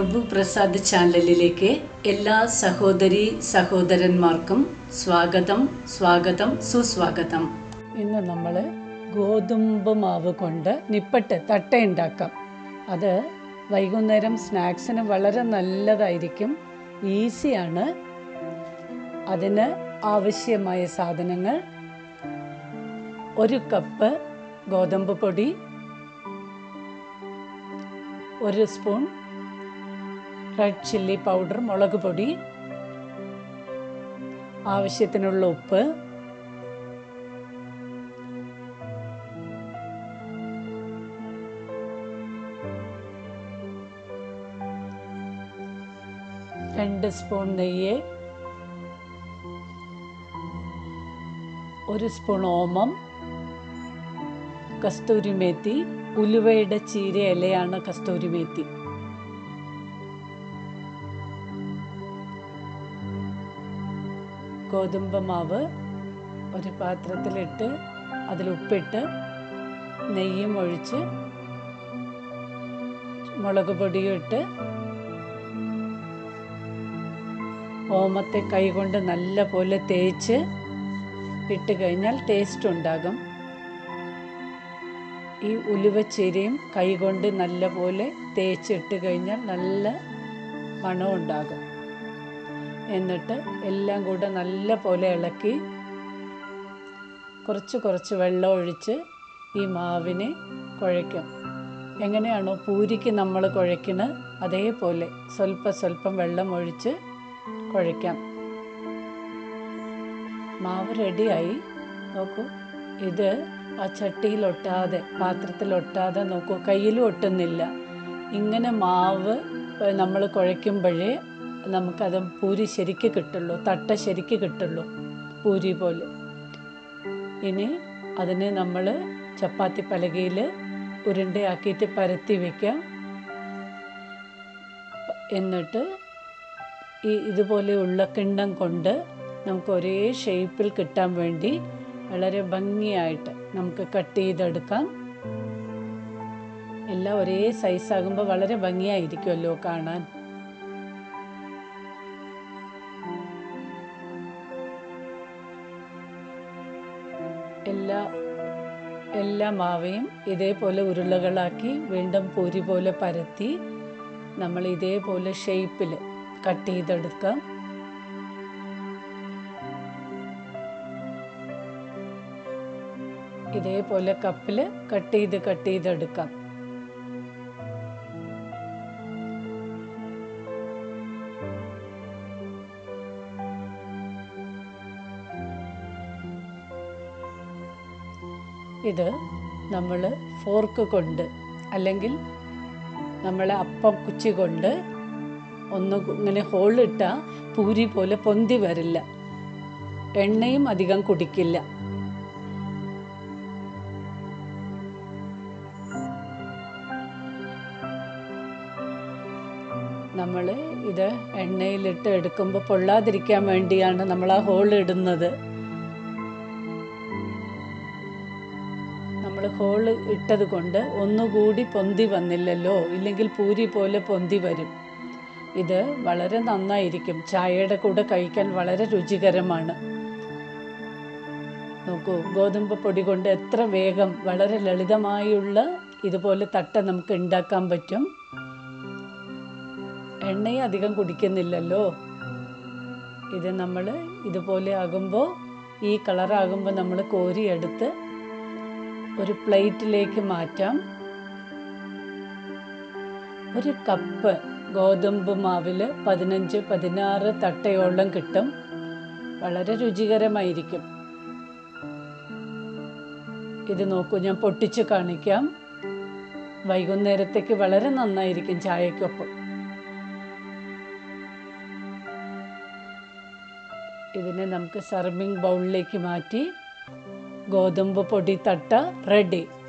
പ്രഭു പ്രസാദ് ചാനലിലേക്ക് എല്ലാ സഹോദരി സഹോദരന്മാർക്കും സ്വാഗതം സ്വാഗതം സുസ്വാഗതം ഇന്ന് നമ്മൾ ഗോതമ്പ് മാവ് കൊണ്ട് നിപ്പട്ട് തട്ട ഉണ്ടാക്കാം അത് വൈകുന്നേരം സ്നാക്സിന് വളരെ നല്ലതായിരിക്കും ഈസിയാണ് അതിന് ആവശ്യമായ സാധനങ്ങൾ ഒരു കപ്പ് ഗോതമ്പ് പൊടി ഒരു സ്പൂൺ റെഡ് ചില്ലി പൗഡർ മുളക് പൊടി ആവശ്യത്തിനുള്ള ഉപ്പ് രണ്ട് സ്പൂൺ നെയ്യ് ഒരു സ്പൂൺ ഓമം കസ്തൂരി മേത്തി ഉലുവയുടെ ചീര ഇലയാണ് കസ്തൂരി മേത്തി ഗോതമ്പ് മാവ് ഒരു പാത്രത്തിലിട്ട് അതിൽ ഉപ്പിട്ട് നെയ്യും ഒഴിച്ച് മുളക് പൊടിയും ഇട്ട് ഓമത്തെ കൈകൊണ്ട് നല്ല പോലെ തേച്ച് ഇട്ട് കഴിഞ്ഞാൽ ടേസ്റ്റ് ഉണ്ടാകും ഈ ഉലുവച്ചീരയും കൈകൊണ്ട് നല്ല പോലെ തേച്ചിട്ട് കഴിഞ്ഞാൽ നല്ല മണം ഉണ്ടാകും എന്നിട്ട് എല്ലാം കൂടെ നല്ല പോലെ ഇളക്കി കുറച്ച് കുറച്ച് വെള്ളം ഒഴിച്ച് ഈ മാവിനെ കുഴയ്ക്കും എങ്ങനെയാണോ പൂരിക്ക് നമ്മൾ കുഴയ്ക്കുന്നത് അതേപോലെ സ്വല്പം സ്വല്പം വെള്ളം ഒഴിച്ച് കുഴയ്ക്കാം മാവ് റെഡിയായി നോക്കൂ ഇത് ആ ചട്ടിയിൽ ഒട്ടാതെ പാത്രത്തിൽ ഒട്ടാതെ നോക്കൂ കയ്യിലും ഒട്ടുന്നില്ല ഇങ്ങനെ മാവ് നമ്മൾ കുഴയ്ക്കുമ്പോഴേ നമുക്കത് പൂരി ശരിക്ക് കിട്ടുള്ളൂ തട്ട ശരിക്ക് കിട്ടുള്ളൂ പൂരി പോലെ ഇനി അതിനെ നമ്മൾ ചപ്പാത്തി പലകയിൽ ഉരുണ്ടയാക്കിയിട്ട് പരത്തി വയ്ക്കാം എന്നിട്ട് ഈ ഇതുപോലെയുള്ള കിണ്ണം കൊണ്ട് നമുക്ക് ഒരേ ഷേപ്പിൽ കിട്ടാൻ വേണ്ടി വളരെ ഭംഗിയായിട്ട് നമുക്ക് കട്ട് ചെയ്തെടുക്കാം എല്ലാം ഒരേ സൈസാകുമ്പോൾ വളരെ ഭംഗിയായിരിക്കുമല്ലോ കാണാൻ എല്ലാ എല്ലാ മാവയും ഇതേപോലെ ഉരുളകളാക്കി വീണ്ടും പൂരി പോലെ പരത്തി നമ്മൾ ഇതേപോലെ ഷേപ്പിൽ കട്ട് ചെയ്തെടുക്കാം ഇതേപോലെ കപ്പിൽ കട്ട് ചെയ്ത് കട്ട് ചെയ്തെടുക്കാം ഇത് നമ്മൾ ഫോർക്ക് കൊണ്ട് അല്ലെങ്കിൽ നമ്മളെ അപ്പം കുച്ചി കൊണ്ട് ഒന്ന് ഇങ്ങനെ ഹോളിട്ടാൽ പൂരി പോലെ പൊന്തി വരില്ല എണ്ണയും അധികം കുടിക്കില്ല നമ്മൾ ഇത് എണ്ണയിലിട്ട് എടുക്കുമ്പോൾ പൊള്ളാതിരിക്കാൻ വേണ്ടിയാണ് നമ്മൾ ആ ഹോൾ ഇടുന്നത് നമ്മൾ ഹോൾ ഇട്ടത് കൊണ്ട് ഒന്നുകൂടി പൊന്തി വന്നില്ലല്ലോ ഇല്ലെങ്കിൽ പൂരി പോലെ പൊന്തി വരും ഇത് വളരെ നന്നായിരിക്കും ചായയുടെ കൂടെ കഴിക്കാൻ വളരെ രുചികരമാണ് നോക്കൂ ഗോതമ്പ് പൊടി കൊണ്ട് എത്ര വേഗം വളരെ ലളിതമായുള്ള ഇതുപോലെ തട്ട നമുക്ക് ഉണ്ടാക്കാൻ പറ്റും എണ്ണയും അധികം കുടിക്കുന്നില്ലല്ലോ ഇത് നമ്മൾ ഇതുപോലെ ആകുമ്പോൾ ഈ കളറാകുമ്പോൾ നമ്മൾ കോരിയെടുത്ത് ഒരു പ്ലേറ്റിലേക്ക് മാറ്റാം ഒരു കപ്പ് ഗോതമ്പ് മാവിൽ പതിനഞ്ച് പതിനാറ് തട്ടയോളം കിട്ടും വളരെ രുചികരമായിരിക്കും ഇത് നോക്കൂ ഞാൻ പൊട്ടിച്ച് കാണിക്കാം വൈകുന്നേരത്തേക്ക് വളരെ നന്നായിരിക്കും ചായക്കൊപ്പം ഇതിനെ നമുക്ക് സർവിങ് ബൗളിലേക്ക് മാറ്റി ഗോതമ്പ് പൊടി തട്ട റെഡി